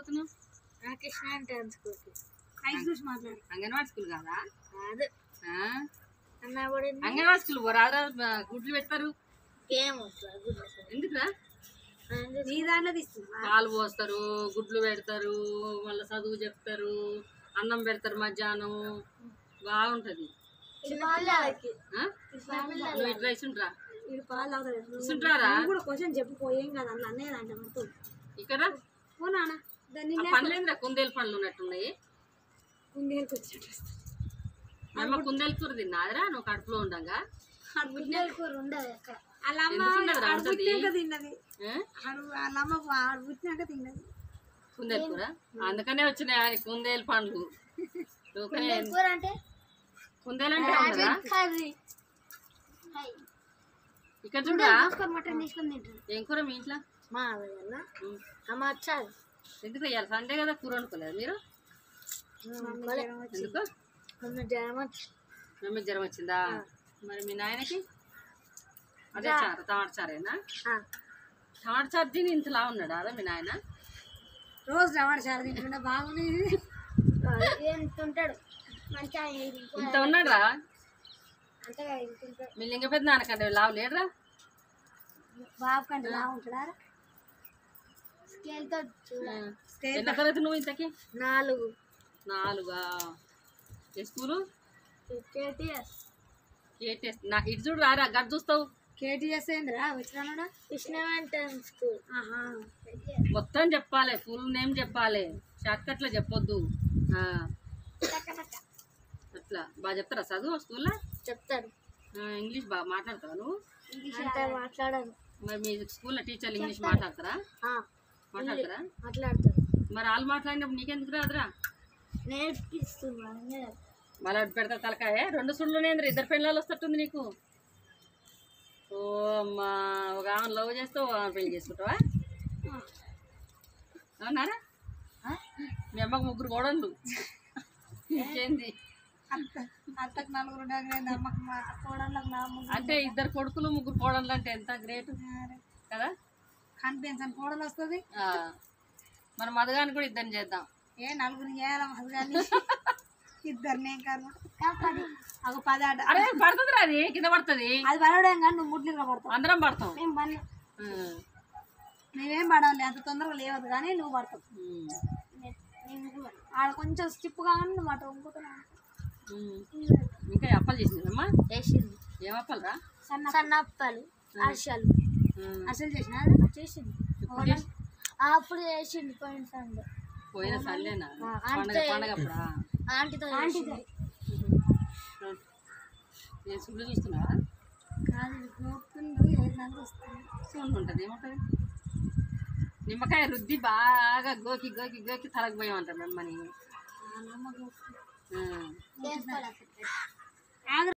పోతున్నావు కృష్ణ అంటే అనుకోకి ఐదు చూసి మాట్లాడు అంగన్వాడీ స్కూల్ కాదా కాదు ఆ? అన్న పడింది అంగన్వాడీ స్కూల్ రాదా గుడ్లు పెడతారు ఏం వస్తుంది గుడ్లు అసలు. ఎందుకురా అందుకే నీ దాంట్లో తీస్తున్నా పాలు పోస్తారు గుడ్లు పెడతారు మళ్ళీ చదువు చెప్తారు అన్నం పెడతారు మధ్యాహ్నం బాగుంటది చిన్న పిల్లలకి ఆ? నువ్వు ఇట్లా ఇస్తుంట్రా వీడు పాలు తాగుతాడు ఇస్తుంటారా నువ్వు కూడా క్వశ్చన్ చెప్పుకోయేం కదా అన్న అన్నయ్య అంటే మొత్తం ఇక్కడ ఓ నాన్న దాన్ని ఆ పండ్లేంద్రా కుందేలు పండ్లు ఉన్నట్టున్నాయి కుందేలకు వచ్చినట్టు అమ్మ కుందేలు కూర తిన్నాదిరా నువ్వు కడుపులో ఉండగా గుడ్డల కూర ఉండదు ఎక్కడ వాళ్ళ అమ్మ ఎందుకు ఉండదు రా ఆడు ఉంటది? పుట్టినాక తిన్నది ఆ? ఆడు వాళ్ళ అమ్మ ఆడు పుట్టినాక తిన్నది కుందేలు కూర అందుకనే వచ్చినాయి ఆ కుందేలు పండ్లు ఊకనే కూర అంటే కుందేలు అంటే ఉండదా కర్రీ ఇక్కడ చూడరా మటన్ తీసుకొని తింటారు ఏం కూర మీ ఇంట్లో మా అన్న ఉం. అమ్మ వచ్చాది ఎందుకు ఇవ్వాలి సండే కదా కూర వండుకోలేదు మీరు ఎందుకు మొన్న జ్వరం వచ్చి మమ్మీ జ్వరం వచ్చిందా మరి మీ నాయనకి అదే చారు టమాటా చారేనా ఆ, టమాటా చారు తిని ఇంతలా ఉన్నాడా అదే మీ నాయన రోజు రవాణా చాలా తింటుండే బాగుంది ఏం తింటాడు మంచిగా ఇంకో ఇంత ఉన్నాడా అంతగా తింటాడు మీ లింగ పెద్ద నాన్నకంటే లావు లేడరా బాబు కంటే లా ఉంటాడా స్కేల్తో చూడాలి ఎన్న తరగతి నువ్వు ఇంతకి నాలుగు నాలుగా ఏ స్కూలు కేటీఎస్ ఏటేస్ నా ఇటు చూడు రారా గడ్ చూస్తావు కేటీఎస్ ఏందిరా వచ్చినాడా కృష్ణవంటన్ స్కూల్ ఆహా మొత్తం చెప్పాలి ఫుల్ నేమ్ చెప్పాలి షార్ట్ కట్లో చెప్పొద్దు ఆ, అట్లా బాగా చెప్తారా చదువు స్కూల్లో చెప్తాడు ఇంగ్లీష్ బాగా మాట్లాడతావా నువ్వు అంత మాట్లాడను మరి మీ స్కూల్లో టీచర్లు ఇంగ్లీష్ మాట్లాడతారా ఆ, మాట్లాడతారా మాట్లాడతాడు మరి వాళ్ళు మాట్లాడినప్పుడు నీకెందుకు రాదురా నేర్పిస్తున్నాను నేను. మళ్ళీ అటు పెడతా తలకాయ రెండు సుళ్ళునేంద్ర ఇద్దరు పిల్లలు వస్తట్టుంది నీకు ఓ అమ్మా ఒక ఆమె లవ్ చేస్తావు ఒక ఆమె పెళ్లి చేసుకుంటావా అవునారా ఆ? మీ అమ్మకు ముగ్గురు కోడళ్ళు ఇంకేంది అత్త అత్తకు నలుగురు ఉండగా అమ్మకు మా కోడళ్ళకు నా ముగ్గురు అంటే ఇద్దరు కొడుకులు ముగ్గురు కోడళ్ళు అంటే ఎంత గ్రేట్ కదా కనిపించని కోడలు వస్తుంది ఆ. మన మధుగాని కూడా ఇద్దరిని చేద్దాం ఏ నలుగురు చేయాలి అది కానీ ఇద్దరిని ఏం కాదు ఒక పది ఆట అరే పడుతుంది అది కింద పడుతుంది అది పడవడం కానీ నువ్వు ముడ్లు పడతావు అందరం పడతాం మేము పని ఆ. నువ్వేం పడవలే అంత తొందరగా లేవద్దు కానీ నువ్వు పడతావు ఉమ్. ఆడ కొంచెం స్టిప్ కాగానే నువ్వు మాట ఇంకొకరు ఉమ్. ఇంకా అప్పలు చేసిందమ్మా వేసింది ఏం అప్పలు రా సన్న సన్నప్పలు అరిసెలు ఉమ్. అసలు చేసిన చేసింది ఇప్పుడు చేసి- అప్పుడు చేసింది పోయిన సండే పోయిన సండేనా ఆ, పండగ అంటే- పండగ అప్పుడా ఆంటీతో ఆంటీతో నేను సుళ్ళు చూస్తున్నావా కాదు గోపుతుండు ఏదైనా వస్తుంది సూన్ ఉంటుంది ఏముంటుంది నిమ్మకాయ రుద్ది బాగా గోకి గోకి గోకి తలకు పోయామంటారు మిమ్మల్ని ఆ నమ్మకం ఉమ్. చేస్తాడు అసలు ఆగ్ర